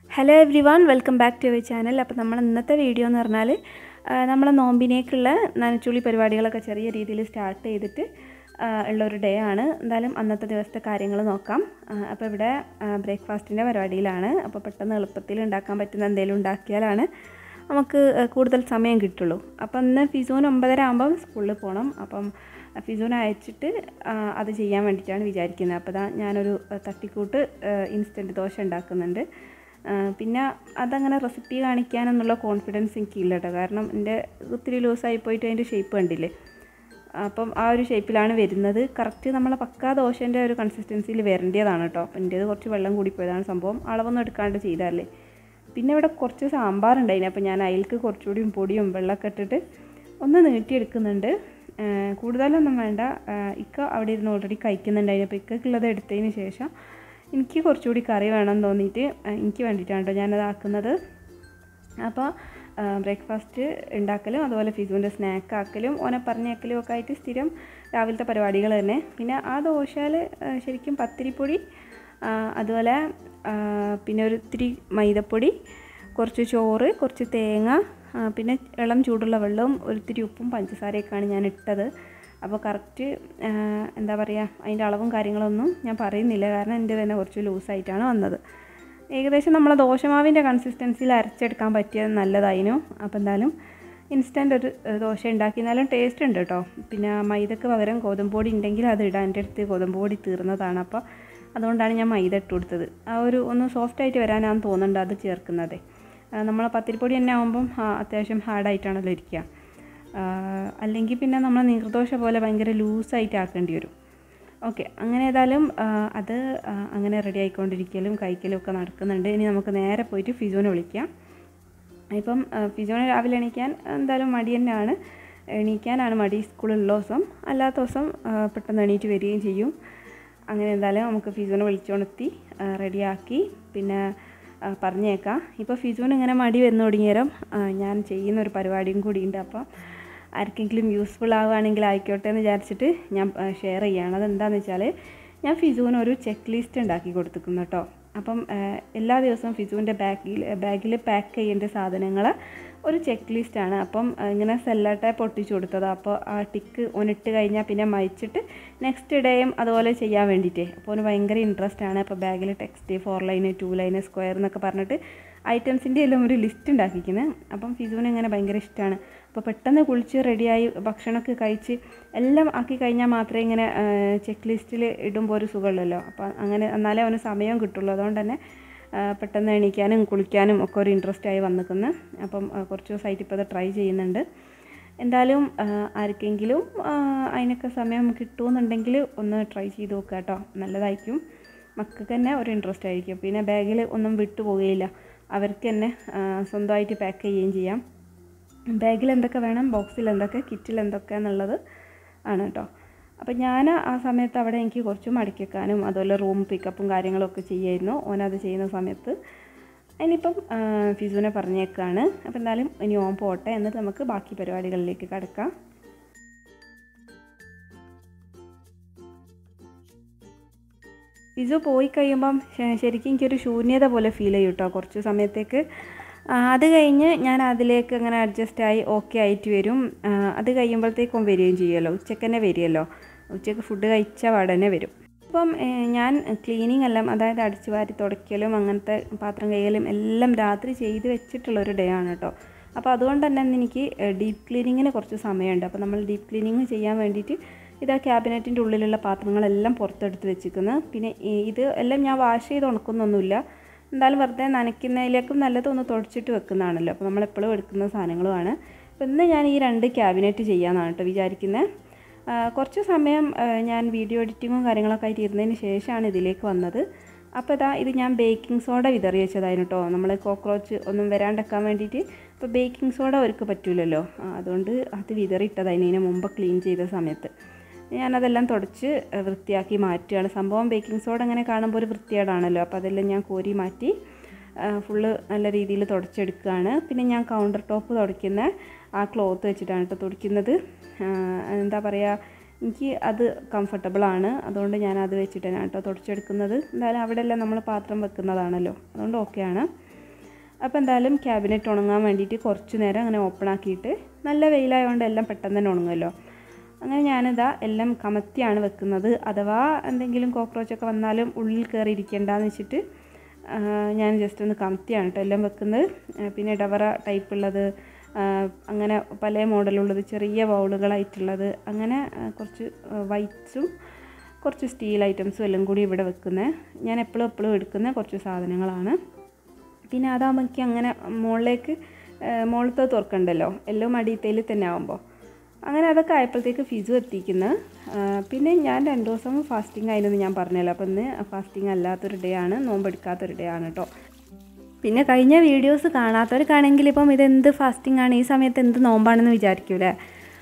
hello everyone welcome back to our channel അപ്പോൾ നമ്മൾ ഇന്നത്തെ വീഡിയോ എന്ന് പറഞ്ഞാൽ നമ്മളെ നോമ്പിനേക്കുള്ള നനച്ചുള്ളി പരിപാടികളൊക്കെ ചെറിയ രീതിയിൽ സ്റ്റാർട്ട് ചെയ്തിട്ട് ആ, ഉള്ളൊരു ഡേ ആണ് എന്തായാലും അന്നത്തെ ദിവസത്തെ കാര്യങ്ങൾ നോക്കാം ആ, അപ്പോൾ ഇവിടെ ബ്രേക്ക്ഫാസ്റ്റിൻ്റെ പരിപാടിയിലാണ് അപ്പോൾ പെട്ടെന്ന് എളുപ്പത്തിൽ ഉണ്ടാക്കാൻ പറ്റുന്ന എന്തെങ്കിലും ഉണ്ടാക്കിയാലാണ് നമുക്ക് ആ, കൂടുതൽ സമയം കിട്ടുള്ളൂ അപ്പം ഇന്ന് ഫിസൂന് ഒമ്പതര ആകുമ്പം സ്കൂളിൽ പോകണം അപ്പം ഫിസൂനെ അയച്ചിട്ട് ആ, അത് ചെയ്യാൻ വേണ്ടിയിട്ടാണ് വിചാരിക്കുന്നത് അപ്പോൾ ദാ ഞാനൊരു ആ, തട്ടിക്കൂട്ട് ഇൻസ്റ്റൻറ്റ് ദോശ ഉണ്ടാക്കുന്നുണ്ട് ആ, പിന്നെ അതങ്ങനെ റെസിപ്പി കാണിക്കാനെന്നുള്ള കോൺഫിഡൻസ് എനിക്കില്ല കേട്ടോ കാരണം എൻ്റെ ഒത്തിരി ലൂസായി പോയിട്ട് അതിൻ്റെ ഷേപ്പ് കണ്ടില്ലേ അപ്പം ആ ഒരു ഷേപ്പിലാണ് വരുന്നത് കറക്റ്റ് നമ്മളെ പക്കാ ദോശേൻ്റെ ഒരു കൺസിസ്റ്റൻസിയിൽ വരേണ്ടതാണ് കേട്ടോ അപ്പം എൻ്റേത് കുറച്ച് വെള്ളം കൂടിപ്പോയതാണ് സംഭവം അളവൊന്നും എടുക്കാണ്ട് ചെയ്താലേ പിന്നെ ഇവിടെ കുറച്ച് സാമ്പാർ ഉണ്ടായിന് അപ്പോൾ ഞാൻ അതിലേക്ക് കുറച്ചുകൂടിയും പൊടിയും വെള്ളമൊക്കെ ഇട്ടിട്ട് ഒന്ന് നീട്ടിയെടുക്കുന്നുണ്ട് ആ, കൂടുതലൊന്നും വേണ്ട ആ, ഇക്ക അവിടെ ഇരുന്ന് ഓൾറെഡി കഴിക്കുന്നുണ്ടായിന് അപ്പോൾ ഇക്കക്കുള്ളത് എടുത്തതിന് ശേഷം എനിക്ക് കുറച്ചുകൂടി കറി വേണം തോന്നിയിട്ട് ആ, എനിക്ക് വേണ്ടിയിട്ടാണ് കേട്ടോ ഞാനത് ആക്കുന്നത് അപ്പോൾ ബ്രേക്ക്ഫാസ്റ്റ് ഉണ്ടാക്കലും അതുപോലെ ഫിസുവിൻ്റെ സ്നാക്ക് ആക്കലും ഓനെ പറഞ്ഞേക്കലും ഒക്കെ ആയിട്ട് സ്ഥിരം രാവിലത്തെ പരിപാടികൾ തന്നെ പിന്നെ ആ ദോശയിൽ ശരിക്കും പത്തിരിപ്പൊടി ആ, അതുപോലെ ആ, പിന്നെ ഒരു ഇത്തിരി മൈദപ്പൊടി കുറച്ച് ചോറ് കുറച്ച് തേങ്ങ ആ, പിന്നെ ഇളം ചൂടുള്ള വെള്ളവും ഒരിത്തിരി ഉപ്പും പഞ്ചസാരയൊക്കെയാണ് ഞാൻ ഇട്ടത് അപ്പോൾ കറക്റ്റ് എന്താ പറയുക അതിൻ്റെ അളവും കാര്യങ്ങളൊന്നും ഞാൻ പറയുന്നില്ല കാരണം എൻ്റെ തന്നെ കുറച്ച് ലൂസായിട്ടാണ് വന്നത് ഏകദേശം നമ്മളെ ദോശമാവിൻ്റെ കൺസിസ്റ്റൻസിയിൽ അരച്ചെടുക്കാൻ പറ്റിയത് നല്ലതായിരുന്നു അപ്പോൾ എന്തായാലും ഇൻസ്റ്റൻ്റ് ഒരു ഏഹ്, ദോശ ഉണ്ടാക്കി എന്നാലും ടേസ്റ്റ് ഉണ്ട് കേട്ടോ പിന്നെ മൈദക്ക് പകരം ഗോതമ്പ് പൊടി ഉണ്ടെങ്കിൽ അത് ഇടാൻ എൻ്റെ അടുത്ത് ഗോതമ്പ് പൊടി തീർന്നതാണ് അപ്പോൾ അതുകൊണ്ടാണ് ഞാൻ മൈദ ഇട്ട് കൊടുത്തത് ആ ഒരു ഒന്ന് സോഫ്റ്റ് ആയിട്ട് വരാനാണെന്ന് തോന്നുന്നുണ്ട് അത് ചേർക്കുന്നത് നമ്മൾ പത്തിരിപ്പൊടി തന്നെ ആകുമ്പം ആ, അത്യാവശ്യം ഹാർഡായിട്ടാണല്ലോ ഇരിക്കുക അല്ലെങ്കിൽ പിന്നെ നമ്മൾ നീർദോശ പോലെ ഭയങ്കര ലൂസായിട്ട് ആക്കേണ്ടി വരും ഓക്കെ അങ്ങനെ ഏതായാലും ആ, അത് ആ, അങ്ങനെ റെഡി ആയിക്കൊണ്ടിരിക്കലും കഴിക്കലും ഒക്കെ നടക്കുന്നുണ്ട് ഇനി നമുക്ക് നേരെ പോയിട്ട് ഫിജോനെ വിളിക്കാം ഇപ്പം ആ, ഫിജോനെ രാവിലെ എണീക്കാൻ എന്തായാലും മടി തന്നെയാണ് എണീക്കാനാണ് മടി സ്കൂളുള്ള ദിവസം അല്ലാത്ത ദിവസം ആ, പെട്ടെന്ന് എണീറ്റ് വരികയും ചെയ്യും അങ്ങനെ എന്തായാലും നമുക്ക് ഫിജോനെ വിളിച്ചുകൊണ്ടെത്തി റെഡിയാക്കി പിന്നെ ആ, പറഞ്ഞേക്കാം ഇപ്പോൾ ഫിജോന് ഇങ്ങനെ മടി വന്നു തുടങ്ങിയേരം ആ, ഞാൻ ചെയ്യുന്ന ഒരു പരിപാടിയും കൂടിയുണ്ട് അപ്പം ആർക്കെങ്കിലും യൂസ്ഫുൾ ആവുകയാണെങ്കിൽ ആയിക്കോട്ടെ എന്ന് വിചാരിച്ചിട്ട് ഞാൻ ഷെയർ ചെയ്യുകയാണ് അതെന്താണെന്ന് വെച്ചാൽ ഞാൻ ഫിജുവിന് ഒരു ചെക്ക് ലിസ്റ്റ് ഉണ്ടാക്കി കൊടുത്തിരിക്കുന്നു കേട്ടോ അപ്പം ആ, എല്ലാ ദിവസവും ഫിജുവിൻ്റെ ബാഗിൽ ബാഗിൽ പാക്ക് ചെയ്യേണ്ട സാധനങ്ങൾ ഒരു ചെക്ക് ലിസ്റ്റാണ് അപ്പം ആ, ഇങ്ങനെ സെല്ല ടൈപ്പ് ഒട്ടിച്ചു കൊടുത്തത് അപ്പോൾ ആ ടിക്ക് ഒന്നിട്ട് കഴിഞ്ഞാൽ പിന്നെ മയച്ചിട്ട് നെക്സ്റ്റ് ഡേയും അതുപോലെ ചെയ്യാൻ വേണ്ടിയിട്ടേ അപ്പോൾ അവന് ഭയങ്കര ഇൻട്രസ്റ്റ് ആണ് അപ്പോൾ ബാഗിൽ text four line two line square എന്നൊക്കെ പറഞ്ഞിട്ട് ഐറ്റംസിൻ്റെ എല്ലാം ഒരു ലിസ്റ്റ് ഉണ്ടാക്കിക്കുന്നത് അപ്പം ഫിസുവിന് ഇങ്ങനെ ഭയങ്കര ഇഷ്ടമാണ് അപ്പോൾ പെട്ടെന്ന് കുളിച്ച് റെഡിയായി ഭക്ഷണമൊക്കെ കഴിച്ച് എല്ലാം ആക്കി കഴിഞ്ഞാൽ മാത്രമേ ഇങ്ങനെ ചെക്ക് ലിസ്റ്റിൽ ഇടുമ്പോൾ ഒരു സുഖമുള്ളല്ലോ അപ്പോൾ അങ്ങനെ എന്നാലേ അവന് സമയം കിട്ടുള്ളൂ അതുകൊണ്ട് തന്നെ ആ, പെട്ടെന്ന് എണീക്കാനും കുളിക്കാനും ഒക്കെ ഒരു ഇൻട്രസ്റ്റ് ആയി വന്നിക്കുന്നു അപ്പം ആ, കുറച്ച് ദിവസമായിട്ട് ഇപ്പോൾ അത് ട്രൈ ചെയ്യുന്നുണ്ട് എന്തായാലും ആ, ആർക്കെങ്കിലും ആ, അതിനൊക്കെ സമയം കിട്ടുമെന്നുണ്ടെങ്കിൽ ഒന്ന് ട്രൈ ചെയ്ത് നോക്കുക കേട്ടോ നല്ലതായിരിക്കും മക്കൾക്ക് തന്നെ ഒരു ഇൻട്രസ്റ്റ് ആയിരിക്കും പിന്നെ ബാഗിൽ ഒന്നും വിട്ടു പോവുകയില്ല അവർക്ക് തന്നെ ആ, സ്വന്തമായിട്ട് പാക്ക് ചെയ്യുകയും ചെയ്യാം ബാഗിൽ എന്തൊക്കെ വേണം ബോക്സിൽ എന്തൊക്കെ കിറ്റിൽ എന്തൊക്കെ എന്നുള്ളത് ആണ് കേട്ടോ അപ്പം ഞാൻ ആ സമയത്ത് അവിടെ എനിക്ക് കുറച്ച് മടക്കി വെക്കാനും അതുപോലെ റൂം പിക്കപ്പും കാര്യങ്ങളൊക്കെ ചെയ്യായിരുന്നു ഓനത് ചെയ്യുന്ന സമയത്ത് ഇനിയിപ്പം ആ, ഫിസുവിനെ പറഞ്ഞേക്കാണ് അപ്പം എന്തായാലും ഇനി ഓൻ പോട്ടെ എന്നിട്ട് നമുക്ക് ബാക്കി പരിപാടികളിലേക്ക് കിടക്കാം ഫിസു പോയി കഴിയുമ്പം ശ- ശരിക്കും എനിക്കൊരു ശൂന്യത പോലെ ഫീൽ ചെയ്യും കേട്ടോ കുറച്ച് സമയത്തേക്ക് ആ, അത് കഴിഞ്ഞ് ഞാൻ അതിലേക്ക് അങ്ങനെ അഡ്ജസ്റ്റ് ആയി ഓക്കെ ആയിട്ട് വരും ആ, അത് കഴിയുമ്പോഴത്തേക്കും വരികയും ചെയ്യുമല്ലോ ഉച്ചക്ക് തന്നെ വരികയല്ലോ ഉച്ചക്ക് ഫുഡ് കഴിച്ച പാടന്നെ വരും ഇപ്പം ഏ, ഞാൻ ക്ലീനിങ് എല്ലാം അതായത് അടിച്ചു വാരി തുടയ്ക്കലും അങ്ങനത്തെ പാത്രം കഴുകലും എല്ലാം രാത്രി ചെയ്ത് വെച്ചിട്ടുള്ളൊരു ഡേ ആണ് കേട്ടോ അപ്പോൾ അതുകൊണ്ട് തന്നെ ഇന്ന് എനിക്ക് ഡീപ്പ് ക്ലീനിങ്ങിന് കുറച്ച് സമയമുണ്ട് അപ്പോൾ നമ്മൾ ഡീപ്പ് ക്ലീനിങ് ചെയ്യാൻ വേണ്ടിയിട്ട് ഇത് ആ ക്യാബിനറ്റിൻ്റെ ഉള്ളിലുള്ള പാത്രങ്ങളെല്ലാം പുറത്തെടുത്ത് വെച്ചിരിക്കുന്നത് പിന്നെ ഈ- ഇത് എല്ലാം ഞാൻ വാഷ് ചെയ്ത് ഉണക്കുന്നൊന്നുമില്ല എന്തായാലും വെറുതെ നനയ്ക്കുന്നതിലേക്കും നല്ലത് ഒന്ന് തുടച്ചിട്ട് വെക്കുന്നതാണല്ലോ അപ്പോൾ നമ്മളെപ്പോഴും എടുക്കുന്ന സാധനങ്ങളുമാണ് അപ്പോൾ ഇന്ന് ഞാൻ ഈ രണ്ട് ക്യാബിനറ്റ് ചെയ്യാമെന്നാണ് കേട്ടോ വിചാരിക്കുന്നത് ആ, കുറച്ച് സമയം ആ, ഞാൻ വീഡിയോ എഡിറ്റിങ്ങും കാര്യങ്ങളൊക്കെ ആയിട്ട് ഇരുന്നതിന് ശേഷമാണ് ഇതിലേക്ക് വന്നത് അപ്പോൾ ഇതാ ഇത് ഞാൻ ബേക്കിംഗ് സോഡ വിതറി വെച്ചതായിരുന്നു കേട്ടോ നമ്മൾ കോക്രോച്ച് ഒന്നും വരാണ്ടിരിക്കാൻ വേണ്ടിയിട്ട് ഇപ്പോൾ ബേക്കിംഗ് സോഡ അവർക്ക് പറ്റൂലല്ലോ ആ, അതുകൊണ്ട് അത് വിതറിയിട്ടതായിരുന്നു ഇതിന് മുമ്പ് ക്ലീൻ ചെയ്ത സമയത്ത് ഞാനതെല്ലാം തുടച്ച് ഏഹ്, വൃത്തിയാക്കി മാറ്റുകയാണ് സംഭവം ബേക്കിംഗ് സോഡ അങ്ങനെ കാണുമ്പോൾ ഒരു വൃത്തികേടാണല്ലോ അപ്പോൾ അതെല്ലാം ഞാൻ കോരി മാറ്റി ഫുള്ള് നല്ല രീതിയിൽ തുടച്ചെടുക്കുകയാണ് പിന്നെ ഞാൻ കൗണ്ടർ ടോപ്പ് തുടയ്ക്കുന്ന ആ ക്ലോത്ത് വെച്ചിട്ടാണ് കേട്ടോ തുടയ്ക്കുന്നത് ആഹ്, എന്താ പറയുക എനിക്ക് അത് കംഫർട്ടബിളാണ് അതുകൊണ്ട് ഞാൻ അത് വെച്ചിട്ടാണ് കേട്ടോ തുടച്ചെടുക്കുന്നത് എന്തായാലും അവിടെ എല്ലാം നമ്മൾ പാത്രം വെക്കുന്നതാണല്ലോ അതുകൊണ്ട് ഓക്കെയാണ് അപ്പോൾ എന്തായാലും ക്യാബിനറ്റ് ഉണങ്ങാൻ വേണ്ടിയിട്ട് കുറച്ച് നേരം അങ്ങനെ ഓപ്പൺ ആക്കിയിട്ട് നല്ല വെയിലായതുകൊണ്ട് എല്ലാം പെട്ടെന്ന് തന്നെ ഉണങ്ങുമല്ലോ അങ്ങനെ ഞാനിതാ എല്ലാം കമത്തിയാണ് വെക്കുന്നത് അഥവാ എന്തെങ്കിലും കോക്രോച്ചൊക്കെ വന്നാലും ഉള്ളിൽ കയറി ഇരിക്കേണ്ടെന്ന് വെച്ചിട്ട് ഞാൻ ജസ്റ്റ് ഒന്ന് കമത്തിയാണ് കേട്ടോ എല്ലാം വെക്കുന്നത് പിന്നെ ഡവറ ടൈപ്പ് ഉള്ളത് അങ്ങനെ പല മോഡലുള്ളത് ചെറിയ ബൗളുകളായിട്ടുള്ളത് അങ്ങനെ കുറച്ച് വൈറ്റ്സും കുറച്ച് സ്റ്റീൽ ഐറ്റംസും എല്ലാം കൂടി ഇവിടെ വെക്കുന്നത് ഞാൻ എപ്പോഴും എപ്പോഴും എടുക്കുന്ന കുറച്ച് സാധനങ്ങളാണ് പിന്നെ അതാകുമ്പോൾ എനിക്ക് അങ്ങനെ മുകളിലേക്ക് മുകളിലത്തെ തുറക്കണ്ടല്ലോ എല്ലാം അടിയത്തേൽ തന്നെ ആകുമ്പോൾ അങ്ങനെ അതൊക്കെ ആയപ്പോഴത്തേക്ക് ഫിസു എത്തിക്കുന്നത് പിന്നെ ഞാൻ രണ്ട് ദിവസം ഫാസ്റ്റിംഗ് ആയിരുന്നു ഞാൻ പറഞ്ഞല്ലോ അപ്പോൾ ഇന്ന് ഫാസ്റ്റിംഗ് അല്ലാത്തൊരു ഡേ ആണ് നോമ്പെടുക്കാത്തൊരു ഡേ ആണ് കേട്ടോ പിന്നെ കഴിഞ്ഞ വീഡിയോസ് കാണാത്തവർക്കാണെങ്കിൽ ഇപ്പം ഇതെന്ത് ഫാസ്റ്റിംഗ് ആണ് ഈ സമയത്ത് എന്ത് നോമ്പാണെന്ന് വിചാരിക്കൂലേ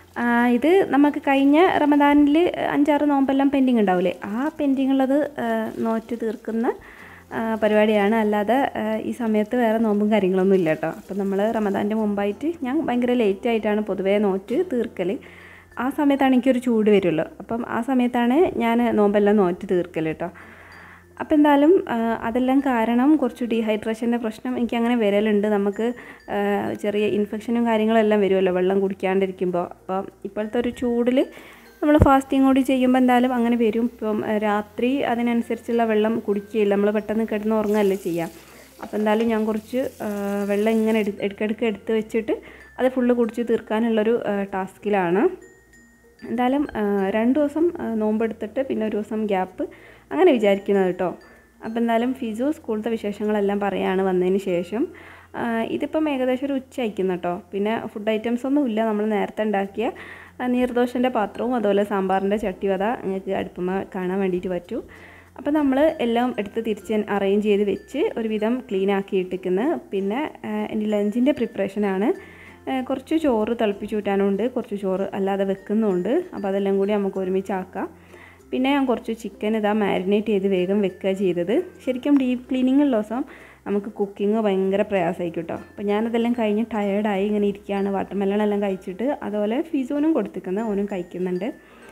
ഇത് നമുക്ക് കഴിഞ്ഞ റമദാനിൽ അഞ്ചാറ് നോമ്പെല്ലാം പെൻഡിങ് ഉണ്ടാവില്ലേ ആ പെൻഡിങ് ഉള്ളത് നോറ്റ് തീർക്കുന്ന പരിപാടിയാണ് അല്ലാതെ ഈ സമയത്ത് വേറെ നോമ്പും കാര്യങ്ങളൊന്നും ഇല്ല കേട്ടോ അപ്പം നമ്മൾ റമദാൻ്റെ മുമ്പായിട്ട് ഞാൻ ഭയങ്കര ലേറ്റ് ആയിട്ടാണ് പൊതുവേ നോറ്റ് തീർക്കൽ ആ സമയത്താണ് എനിക്കൊരു ചൂട് വരുമല്ലോ അപ്പം ആ സമയത്താണ് ഞാൻ നോമ്പെല്ലാം നോറ്റ് തീർക്കൽ കേട്ടോ അപ്പോൾ എന്തായാലും അതെല്ലാം കാരണം കുറച്ച് ഡീഹൈഡ്രേഷൻ്റെ പ്രശ്നം എനിക്ക് അങ്ങനെ വരലുണ്ട് നമുക്ക് ചെറിയ ഇൻഫെക്ഷനും കാര്യങ്ങളെല്ലാം വരുമല്ലോ വെള്ളം കുടിക്കാണ്ടിരിക്കുമ്പോൾ അപ്പോൾ ഇപ്പോഴത്തെ ഒരു ചൂടിൽ നമ്മൾ ഫാസ്റ്റിംഗ് കൂടി ചെയ്യുമ്പോൾ എന്തായാലും അങ്ങനെ വരും ഇപ്പം രാത്രി അതിനനുസരിച്ചുള്ള വെള്ളം കുടിക്കുകയില്ല നമ്മൾ പെട്ടെന്ന് കിടന്ന് ഉറങ്ങുകയല്ലേ ചെയ്യാം അപ്പോൾ എന്തായാലും ഞാൻ കുറച്ച് വെള്ളം ഇങ്ങനെ എടു ഇടയ്ക്കിടയ്ക്ക് എടുത്ത് വെച്ചിട്ട് അത് ഫുള്ള് കുടിച്ച് തീർക്കാനുള്ളൊരു ടാസ്കിലാണ് എന്തായാലും രണ്ട് ദിവസം നോമ്പെടുത്തിട്ട് പിന്നെ ഒരു ദിവസം ഗ്യാപ്പ് അങ്ങനെ വിചാരിക്കുന്നത് കേട്ടോ അപ്പോൾ എന്തായാലും ഫിസു സ്കൂളത്തെ വിശേഷങ്ങളെല്ലാം പറയാണ് വന്നതിന് ശേഷം ഇതിപ്പം ഏകദേശം ഒരു ഉച്ച അയക്കുന്നു കേട്ടോ പിന്നെ ഫുഡ് ഐറ്റംസ് ഒന്നും ഇല്ല നമ്മൾ നേരത്തെ ഉണ്ടാക്കിയ നീർദോശൻ്റെ പാത്രവും അതുപോലെ സാമ്പാറിൻ്റെ ചട്ടിവത നിങ്ങൾക്ക് അടുപ്പമ കാണാൻ വേണ്ടിയിട്ട് പറ്റൂ അപ്പോൾ നമ്മൾ എല്ലാം എടുത്ത് തിരിച്ച് അറേഞ്ച് ചെയ്ത് വെച്ച് ഒരുവിധം ക്ലീൻ ആക്കി ഇട്ടിരിക്കുന്നത് പിന്നെ എൻ്റെ ലഞ്ചിൻ്റെ പ്രിപ്പറേഷനാണ് കുറച്ച് ചോറ് തിളപ്പിച്ച് കൂട്ടാനുണ്ട് കുറച്ച് ചോറ് അല്ലാതെ വെക്കുന്നുണ്ട് അപ്പോൾ അതെല്ലാം കൂടി നമുക്ക് ഒരുമിച്ച് ആക്കാം പിന്നെ ഞാൻ കുറച്ച് ചിക്കൻ ഇതാ മാരിനേറ്റ് ചെയ്ത് വേഗം വെക്കുക ചെയ്തത് ശരിക്കും ഡീപ്പ് ക്ലീനിങ് ഉള്ള ദിവസം നമുക്ക് കുക്കിംഗ് ഭയങ്കര പ്രയാസമായിരിക്കും കേട്ടോ അപ്പോൾ ഞാനതെല്ലാം കഴിഞ്ഞ് ടയേർഡായി ഇങ്ങനെ ഇരിക്കുകയാണ് വാട്ടർമെലൺ എല്ലാം കഴിച്ചിട്ട് അതുപോലെ ഫിസോനും കൊടുത്തിരിക്കുന്നത് ഓനും കഴിക്കുന്നുണ്ട്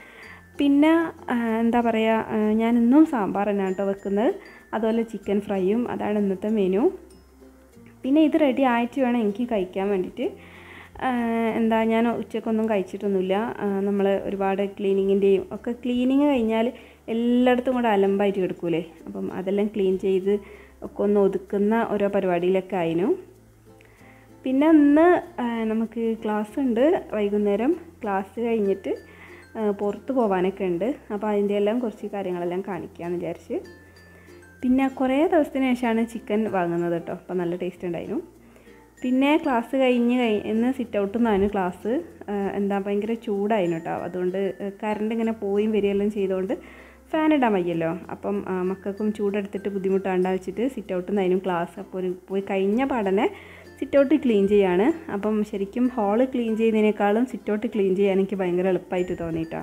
പിന്നെ എന്താ പറയുക ഞാൻ ഇന്നും സാമ്പാർ തന്നെയാണ് കേട്ടോ വെക്കുന്നത് അതുപോലെ ചിക്കൻ ഫ്രൈയും അതാണ് ഇന്നത്തെ മെനു പിന്നെ ഇത് റെഡി ആയിട്ട് വേണം എനിക്ക് കഴിക്കാൻ വേണ്ടിയിട്ട് എന്താ ഞാൻ ഉച്ചക്കൊന്നും കഴിച്ചിട്ടൊന്നുമില്ല നമ്മൾ ഒരുപാട് ക്ലീനിങ്ങിൻ്റെയും ഒക്കെ ക്ലീനിങ് കഴിഞ്ഞാൽ എല്ലായിടത്തും കൂടെ അലമ്പായിട്ട് കിടക്കൂലേ അപ്പം അതെല്ലാം ക്ലീൻ ചെയ്ത് ഒക്കെ ഒന്ന് ഒതുക്കുന്ന ഓരോ പരിപാടിയിലൊക്കെ ആയിരുന്നു പിന്നെ ഇന്ന് നമുക്ക് ക്ലാസ് ഉണ്ട് വൈകുന്നേരം ക്ലാസ് കഴിഞ്ഞിട്ട് പുറത്ത് പോകാനൊക്കെ ഉണ്ട് അപ്പോൾ അതിൻ്റെ എല്ലാം കുറച്ച് കാര്യങ്ങളെല്ലാം കാണിക്കാമെന്ന് വിചാരിച്ച് പിന്നെ കുറേ ദിവസത്തിന് ശേഷമാണ് ചിക്കൻ വാങ്ങുന്നത് കേട്ടോ അപ്പോൾ നല്ല ടേസ്റ്റ് ഉണ്ടായിരുന്നു പിന്നെ ക്ലാസ് കഴിഞ്ഞ് കഴി ഇന്ന് സിറ്റ് ഔട്ടിൽ നിന്നാണ് ക്ലാസ് എന്താ ഭയങ്കര ചൂടായിരുന്നു കേട്ടോ അതുകൊണ്ട് കറണ്ട് ഇങ്ങനെ പോയും വരികയെല്ലാം ചെയ്തുകൊണ്ട് ഫാൻ ഇടാൻ വയ്യല്ലോ അപ്പം മക്കൾക്കും ചൂടെടുത്തിട്ട് ബുദ്ധിമുട്ടാണ്ട വെച്ചിട്ട് സിറ്റ് ഔട്ടിൽ നിന്നായിരുന്നു ക്ലാസ് അപ്പോൾ ഒരു പോയി കഴിഞ്ഞ പാടനെ സിറ്റ് ഔട്ട് ക്ലീൻ ചെയ്യാണ് അപ്പം ശരിക്കും ഹാള് ക്ലീൻ ചെയ്യുന്നതിനേക്കാളും സിറ്റ് ഔട്ട് ക്ലീൻ ചെയ്യാൻ എനിക്ക് ഭയങ്കര എളുപ്പമായിട്ട് തോന്നിയിട്ടാ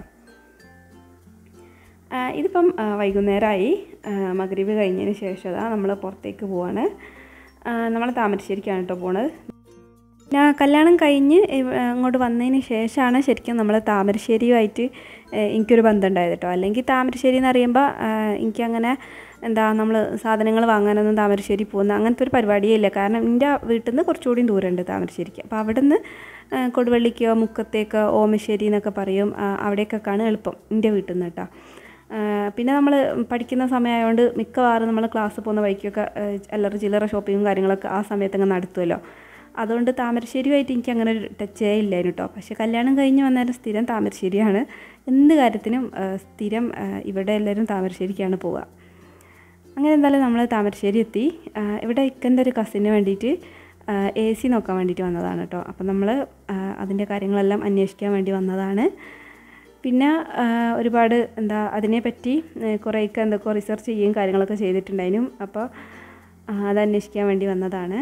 ഇതിപ്പം വൈകുന്നേരമായി മകരീവ് കഴിഞ്ഞതിന് ശേഷം നമ്മൾ പുറത്തേക്ക് പോവാണ് നമ്മൾ താമരശ്ശേരിക്കാണ് കേട്ടോ പോണത് ഞാൻ കല്യാണം കഴിഞ്ഞ് അങ്ങോട്ട് വന്നതിന് ശേഷമാണ് ശരിക്കും നമ്മൾ താമരശ്ശേരിയുമായിട്ട് എനിക്കൊരു ബന്ധം ഉണ്ടായത് കേട്ടോ അല്ലെങ്കിൽ താമരശ്ശേരി എന്ന് പറയുമ്പോൾ എനിക്കങ്ങനെ എന്താ നമ്മൾ സാധനങ്ങൾ വാങ്ങാനൊന്നും താമരശ്ശേരി പോകുന്ന അങ്ങനത്തെ ഒരു പരിപാടിയേ ഇല്ല കാരണം എൻ്റെ വീട്ടിൽ നിന്ന് കുറച്ചുകൂടി ദൂരമുണ്ട് താമരശ്ശേരിക്ക് അപ്പോൾ അവിടെ നിന്ന് കൊടുവള്ളിക്കോ മുക്കത്തേക്കോ ഓമശ്ശേരി എന്നൊക്കെ പറയും അവിടേക്കൊക്കെയാണ് എളുപ്പം എൻ്റെ വീട്ടിൽ നിന്ന് കേട്ടോ പിന്നെ നമ്മൾ പഠിക്കുന്ന സമയമായതുകൊണ്ട് മിക്കവാറും നമ്മൾ ക്ലാസ് പോകുന്ന വഴിക്കൊക്കെ അല്ലറ ചില്ലറ ഷോപ്പിങ്ങും കാര്യങ്ങളൊക്കെ ആ സമയത്ത് അങ്ങ് നടത്തുമല്ലോ അതുകൊണ്ട് താമരശ്ശേരിയുമായിട്ട് എനിക്ക് അങ്ങനെ ഒരു ടച്ചേ ഇല്ലായിരുന്നു കേട്ടോ പക്ഷേ കല്യാണം കഴിഞ്ഞ് വന്നേരം സ്ഥിരം താമരശ്ശേരിയാണ് എന്ത് കാര്യത്തിനും സ്ഥിരം ഇവിടെ എല്ലാവരും താമരശ്ശേരിക്കാണ് പോവുക അങ്ങനെ എന്തായാലും നമ്മൾ താമരശ്ശേരി എത്തി ഇവിടെ ഇക്കൻ്റെ ഒരു കസിന് വേണ്ടിയിട്ട് എ സി നോക്കാൻ വേണ്ടിയിട്ട് വന്നതാണ് കേട്ടോ അപ്പം നമ്മൾ അതിൻ്റെ കാര്യങ്ങളെല്ലാം അന്വേഷിക്കാൻ വേണ്ടി വന്നതാണ് പിന്നെ ഒരുപാട് എന്താ അതിനെപ്പറ്റി കുറേയൊക്കെ എന്തൊക്കെ റിസർച്ച് ചെയ്യുകയും കാര്യങ്ങളൊക്കെ ചെയ്തിട്ടുണ്ടായിരുന്നു അപ്പോൾ അത് അന്വേഷിക്കാൻ വേണ്ടി വന്നതാണ്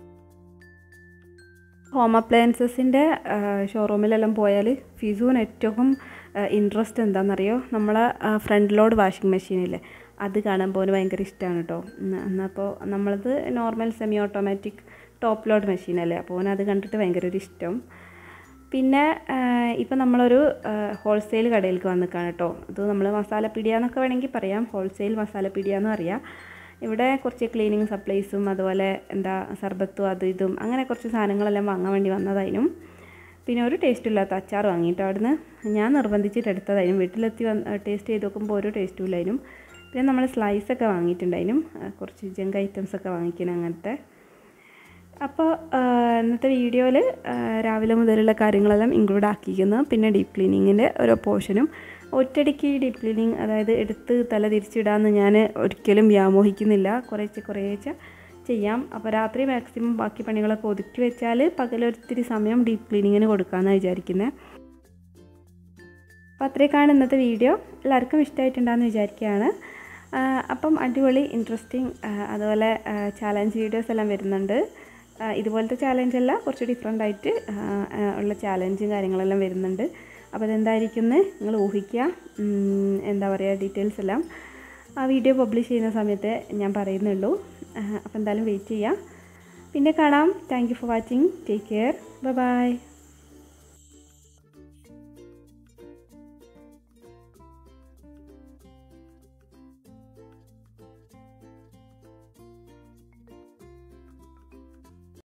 ഹോം അപ്ലയൻസസിൻ്റെ ഷോറൂമിലെല്ലാം പോയാൽ ഫിസൂന് ഏറ്റവും ഇൻട്രസ്റ്റ് എന്താണെന്നറിയോ നമ്മളെ ഫ്രണ്ട് ലോഡ് വാഷിംഗ് മെഷീനില്ലേ അത് കാണുമ്പോൾ അവന് ഭയങ്കര ഇഷ്ടമാണ് കേട്ടോ എന്നപ്പോൾ നമ്മളത് normal semi automatic top load മെഷീനല്ലേ അപ്പോൾ അവന് അത് കണ്ടിട്ട് ഭയങ്കര ഒരു ഇഷ്ടം പിന്നെ ഇപ്പം നമ്മളൊരു ഹോൾസെയിൽ കടയിലേക്ക് വന്നിക്കാണ് കേട്ടോ അത് നമ്മൾ മസാലപ്പീടിയ എന്നൊക്കെ വേണമെങ്കിൽ പറയാം ഹോൾസെയിൽ മസാലപ്പീടിയ എന്ന് അറിയാം ഇവിടെ കുറച്ച് ക്ലീനിങ് സപ്ലൈസും അതുപോലെ എന്താ സർബത്തും അതും ഇതും അങ്ങനെ കുറച്ച് സാധനങ്ങളെല്ലാം വാങ്ങാൻ വേണ്ടി വന്നതായിരുന്നു പിന്നെ ഒരു ടേസ്റ്റും ഇല്ലാത്ത അച്ചാർ വാങ്ങിയിട്ട് അവിടുന്ന് ഞാൻ നിർബന്ധിച്ചിട്ട് എടുത്തതായിരുന്നു വീട്ടിലെത്തി വന്ന് ടേസ്റ്റ് ചെയ്ത് നോക്കുമ്പോൾ ഒരു ടേസ്റ്റും ഇല്ലായിരുന്നു പിന്നെ നമ്മൾ സ്ലൈസൊക്കെ വാങ്ങിയിട്ടുണ്ടായിരുന്നു കുറച്ച് ജങ്ക് ഐറ്റംസ് ഒക്കെ വാങ്ങിക്കണം അങ്ങനത്തെ അപ്പോൾ ഇന്നത്തെ വീഡിയോയിൽ രാവിലെ മുതലുള്ള കാര്യങ്ങളെല്ലാം ഇൻക്ലൂഡ് ആക്കിയിരിക്കുന്നു പിന്നെ ഡീപ്പ് ക്ലീനിങ്ങിൻ്റെ ഓരോ പോർഷനും ഒറ്റയടിക്ക് ഡീപ്പ് ക്ലീനിങ് അതായത് എടുത്ത് തല തിരിച്ചിടാമെന്ന് ഞാൻ ഒരിക്കലും വ്യാമോഹിക്കുന്നില്ല കുറേശ്ശെ കുറേശ്ശെ ചെയ്യാം അപ്പോൾ രാത്രി മാക്സിമം ബാക്കി പണികളൊക്കെ ഒതുക്കി വെച്ചാൽ പകലൊരിത്തിരി സമയം ഡീപ്പ് ക്ലീനിങ്ങിന് കൊടുക്കാമെന്നാണ് വിചാരിക്കുന്നത് അപ്പോൾ അത്രയൊക്കെയാണ് ഇന്നത്തെ വീഡിയോ എല്ലാവർക്കും ഇഷ്ടമായിട്ടുണ്ടാകുമെന്ന് വിചാരിക്കുകയാണ് അപ്പം അടിപൊളി ഇൻട്രസ്റ്റിംഗ് അതുപോലെ ചാലഞ്ച് വീഡിയോസ് എല്ലാം വരുന്നുണ്ട് ഇതുപോലത്തെ ചാലഞ്ച് അല്ല കുറച്ച് ഡിഫറെൻ്റ് ആയിട്ട് ഉള്ള ചാലഞ്ചും കാര്യങ്ങളെല്ലാം വരുന്നുണ്ട് അപ്പോൾ അതെന്തായിരിക്കും എന്ന് നിങ്ങൾ ഊഹിക്കുക എന്താ പറയുക ഡീറ്റെയിൽസ് എല്ലാം ആ വീഡിയോ പബ്ലിഷ് ചെയ്യുന്ന സമയത്ത് ഞാൻ പറയുന്നുള്ളൂ അപ്പോൾ എന്തായാലും വെയിറ്റ് ചെയ്യാം പിന്നെ കാണാം thank you for watching take care by